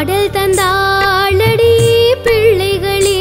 பாடல் தந்தாளடி பிள்ளைகளே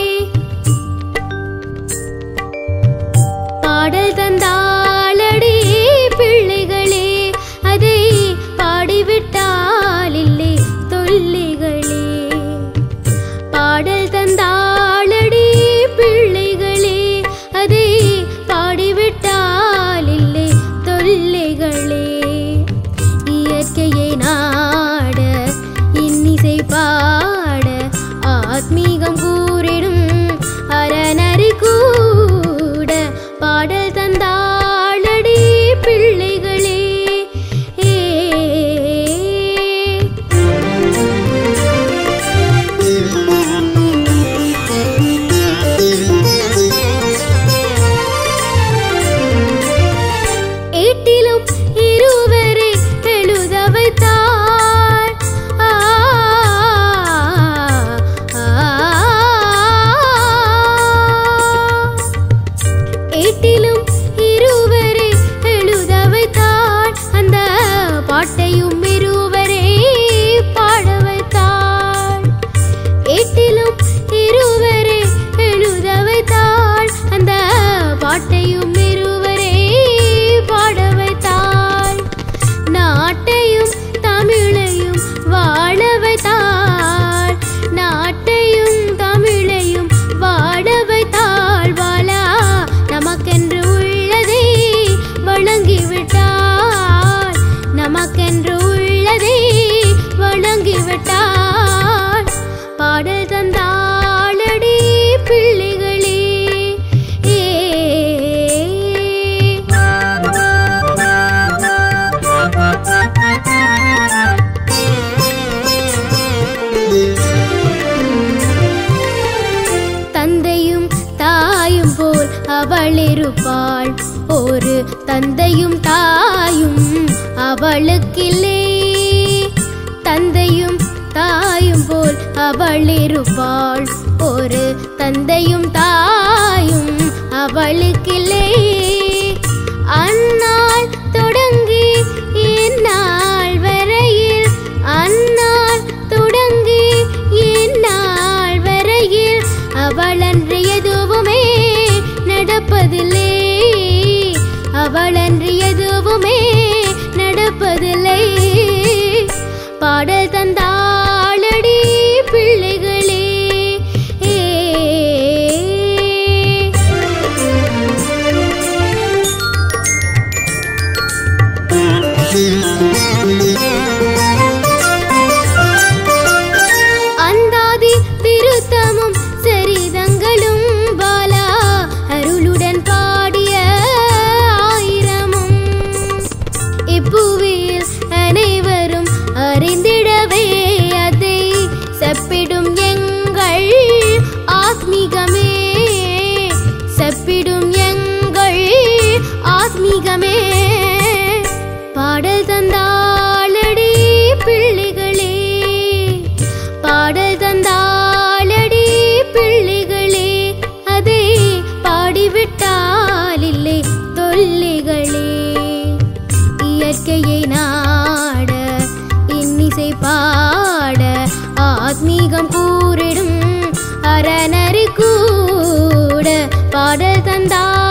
பாடல் தந்தாளடி பிள்ளைகளே அதை பாடிவிட்டால் இல்லை தொல்லைகளே பாடல் தந்தாளடி பிள்ளைகளே அதை பாடிவிட்டால் இல்லை தொல்லைகளே இயற்கையை நாட இன்னிசை பாட ஆத்மீகம் கூறிடும் அறநறி கூட பாடல் தந்தாளடி பிள்ளைகளே ஏ ஏட்டிலும் இருவரை எழுத வைத்தார் ஆ, ஆ, ஏட்டிலும் இருவரை எழுத வைத்தார் அந்த பாட்டையும் இருவரே பாட வைத்தார் ஏட்டிலும் இருவரே எழுத வைத்தாள் அந்த பாட்டையும் இருவரே பாட வைத்தாள் நாட்டையும் தமிழையும் வாழ வைத்தாள் நாட்டையும் தமிழையும் வாழ வைத்தாள் வாழா நமக்கென்று உள்ளதை வழங்கிவிட்டாள் நமக்கென்று உள்ளதை வழங்கிவிட்டாள் பாடல் தந்தாளடி பிள்ளைகளே ஏ தந்தையும் தாயும் போல் அவள் இருப்பாள் ஒரு தந்தையும் தாயும் அவளுக்கில்லே தந்தையும் தாயும் போல் அவள் இருப்பாள் ஒரு தந்தையும் தாயும் அவளுக்கில்லே அந்நாள் தொடங்கி இந்நாள் வரையில் அந்நாள் தொடங்கி இந்நாள் வரையில் அவளன்று எதுவுமே நடப்பதில்லை அவளன்று எதுவுமே நடப்பதில்லை பாடல் தந்தாளடி பிள்ளைகளே ஏ அந்தாதி திருத்தமும் சரிதங்களும் பாலா அருளுடன் பாடிய ஆயிரமும் இப்புவியில் அனைவரும் அறிந்திடவே அதை செப்பிடும் எங்கள் ஆத்மீகமே செப்பிடும் எங்கள் ஆத்மீகமே பாடல் தந்தாளடி பிள்ளைகளே பாடல் தந்தாளடி பிள்ளைகளே அதை பாடிவிட்டால் இல்லை தொல்லைகளே இயற்கையை நாட இன்னிசை பாட ஆத்மீகம் கூறிடும் அறநறி கூட பாடல் தந்தா